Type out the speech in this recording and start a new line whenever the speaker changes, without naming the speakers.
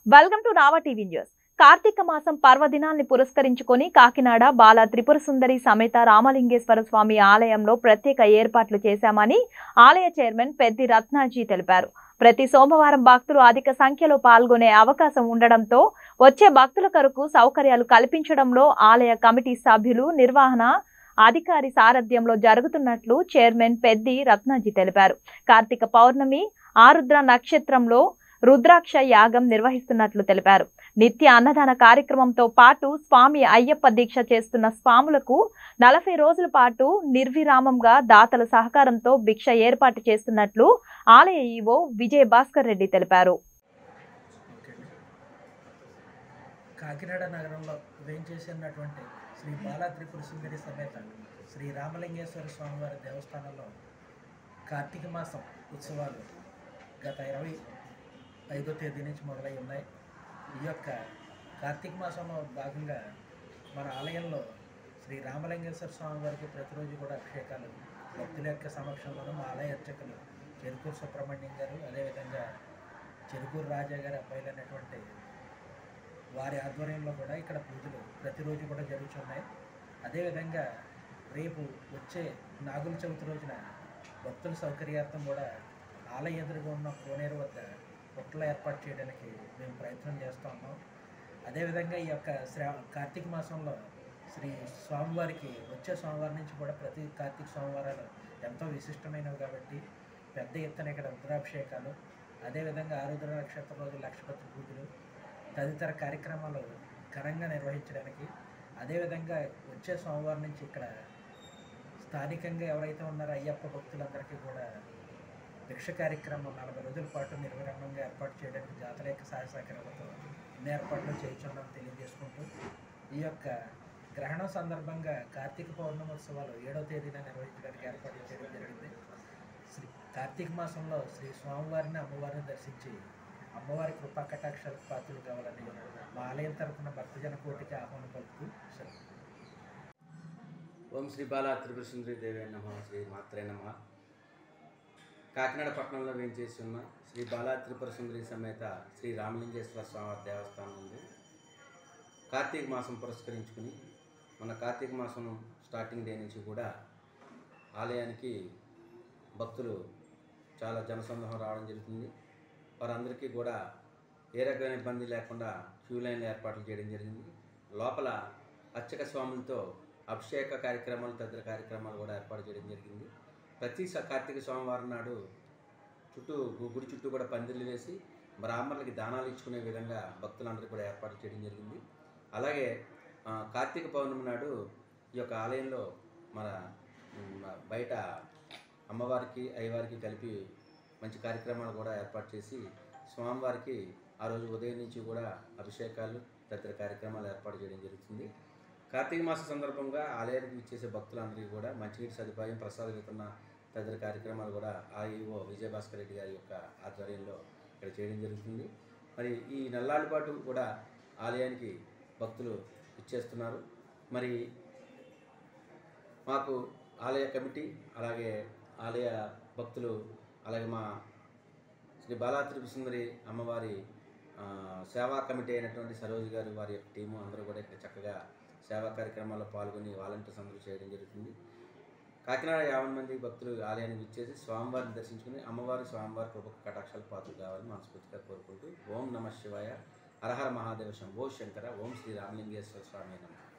Welcome to Raava TV news కార్తీక మాసం పర్వదినాన్ని పురస్కరించుకొని కాకినాడ బాల త్రిపుర సుందరి సమేత రామలింగేశ్వర స్వామి ఆలయంలో ప్రత్యేక ఏర్పాట్లు చేశామని ఆలయ చైర్మన్ పెద్ది రత్నాజీ తెలిపారు ప్రతి సోమవారం భక్తులు అధిక సంఖ్యలో పాల్గొనే అవకాశం ఉండడంతో వచ్చే భక్తుల కొరకు సౌకర్యాలు కల్పించడంలో ఆలయ కమిటీ సభ్యులు నిర్వహణ అధికారి సారథ్యంలో జరుగుతున్నట్లు చైర్మన్ పెద్ది రత్నాజీ తెలిపారు కార్తీక పౌర్ణమి ఆరుద్ర నక్షత్రంలో రుద్రాక్ష యాగం నిర్వహిస్తున్నట్లు తెలిపారు నిత్య అన్నదాన కార్యక్రమంతో పాటు స్వామి అయ్యప్ప దీక్ష చేస్తున్న స్వాములకు నలభై రోజుల పాటు నిర్విరామంగా దాతల సహకారంతో భిక్ష ఏర్పాటు చేస్తున్నట్లు ఆలయ ఈవో విజయ భాస్కర్ రెడ్డి తెలిపారు
ఓకే. కాకినాడ నగరంలో వేంచేసినటువంటి శ్రీ బాలా త్రిపుర సుందరి సమేత శ్రీ రామలింగేశ్వర స్వామివారి దేవస్థానంలో కార్తీక మాసం ఉత్సవాలు గత ఇరవై ఐదో తేదీ నుంచి మొదలై ఉన్నాయి ఈ యొక్క కార్తీక మాసంలో భాగంగా మన ఆలయంలో శ్రీ రామలింగేశ్వర స్వామి వారికి ప్రతిరోజు కూడా అభిషేకాలు భక్తుల యొక్క సమక్షంలోనూ మా ఆలయ అర్చకులు చెరుకూరు సుబ్రహ్మణ్యం గారు అదేవిధంగా చెరుకూరు రాజా గారి అబ్బాయిలైనటువంటి వారి ఆధ్వర్యంలో కూడా ఇక్కడ పూజలు ప్రతిరోజు కూడా జరుగుతున్నాయి అదేవిధంగా రేపు వచ్చే నాగుల చవితి రోజున భక్తుల సౌకర్యార్థం కూడా ఆలయ ఎదురుగా ఉన్న కోనేరు వద్ద పుట్టలు ఏర్పాటు చేయడానికి మేము ప్రయత్నం చేస్తూ ఉన్నాం అదేవిధంగా ఈ యొక్క శ్రా కార్తీక మాసంలో శ్రీ స్వామివారికి వచ్చే సోమవారం నుంచి కూడా ప్రతి కార్తీక సోమవారాలు ఎంతో విశిష్టమైనవి కాబట్టి పెద్ద ఎత్తున ఇక్కడ రుద్రాభిషేకాలు అదేవిధంగా ఆరుద్ర నక్షత్రం రోజు లక్షపతి పూజలు తదితర కార్యక్రమాలు ఘనంగా నిర్వహించడానికి అదేవిధంగా వచ్చే సోమవారం నుంచి ఇక్కడ స్థానికంగా ఎవరైతే ఉన్నారో అయ్యప్ప భక్తులందరికీ కూడా భిక్ష కార్యక్రమం నలభై రోజుల పాటు నిర్విరామంగా ఏర్పాటు చేయడానికి జాతర యొక్క సహాయ సహకారాలతో అన్ని ఏర్పాట్లు చేయించున్నాం తెలియజేసుకుంటూ ఈ యొక్క గ్రహణం సందర్భంగా కార్తీక పౌర్ణమోత్సవాలు ఏడో తేదీన నిర్వహించడానికి ఏర్పాట్లు చేయడం జరిగింది శ్రీ కార్తీక మాసంలో శ్రీ స్వామివారిని అమ్మవారిని దర్శించి అమ్మవారి కృపా కటాక్షాలకు పాత్రలు కావాలని మా ఆలయం తరపున భక్తజన కోటికి ఆహ్వానం పలుకుతూ సెలవు
ఓం శ్రీ బాలా త్రిపుర సుందరి దేవి నమ శ్రీ మాత్రే నమ కాకినాడ పట్టణంలో వేంచేసి ఉన్న శ్రీ బాలా త్రిపుర సుందరి సమేత శ్రీ రామలింగేశ్వర స్వామి దేవస్థానం ఉంది కార్తీక మాసం పురస్కరించుకుని మన కార్తీక మాసం స్టార్టింగ్ డే నుంచి కూడా ఆలయానికి భక్తులు చాలా జనసందోహం రావడం జరుగుతుంది వారందరికీ కూడా ఏ రకమైన ఇబ్బంది లేకుండా క్యూ లైన్లు ఏర్పాట్లు చేయడం జరిగింది లోపల అర్చక స్వాములతో అభిషేక కార్యక్రమాలు తదితర కార్యక్రమాలు కూడా ఏర్పాటు చేయడం జరిగింది ప్రతి స- కార్తీక సోమవారం నాడు చుట్టూ గు- గుడి చుట్టూ కూడా పందిర్లు వేసి బ్రాహ్మణులకి దానాలు ఇచ్చుకునే విధంగా భక్తులందరూ కూడా ఏర్పాటు చేయడం జరిగింది అలాగే ఆ, కార్తీక పౌర్ణమి నాడు ఈ యొక్క ఆలయంలో మన మ్, బయట అమ్మవారికి అయ్యవారికి కలిపి మంచి కార్యక్రమాలు కూడా ఏర్పాటు చేసి స్వామివారికి ఆ రోజు ఉదయం నుంచి కూడా అభిషేకాలు తదితర కార్యక్రమాలు ఏర్పాటు చేయడం జరుగుతుంది కార్తీక మాస సందర్భంగా ఆలయానికి ఇచ్చేసే భక్తులందరికీ కూడా మంచినీటి సదుపాయం ప్రసాద వితరణ తదితర కార్యక్రమాలు కూడా ఆఈఓ విజయభాస్కర్ రెడ్డి గారి యొక్క ఆధ్వర్యంలో ఇక్కడ చేయడం జరుగుతుంది మరి ఈ నెల్లాళ్ళ పాటు కూడా ఆలయానికి భక్తులు ఇచ్చేస్తున్నారు మరి మాకు ఆలయ కమిటీ అలాగే ఆలయ భక్తులు అలాగే మా శ్రీ బాలా త్రిపుర సుందరి అమ్మవారి ఆ, సేవా కమిటీ అయినటువంటి సరోజ్ గారు వారి యొక్క టీము అందరూ కూడా ఇక్కడ చక్కగా సేవా కార్యక్రమాల్లో పాల్గొని వాలంటీర్స్ అందరూ చేయడం జరుగుతుంది కాకినాడ యాభై మంది భక్తులు ఆలయానికి ఇచ్చేసి స్వామివారిని దర్శించుకుని అమ్మవారి స్వామివారి కృప కటాక్షాలు పాత్రలు కావాలని మనస్ఫూర్తిగా కోరుకుంటూ ఓం నమ శివాయ హరహర మహాదేవ శంభో శంకర ఓం శ్రీ రామలింగేశ్వర స్వామి నమ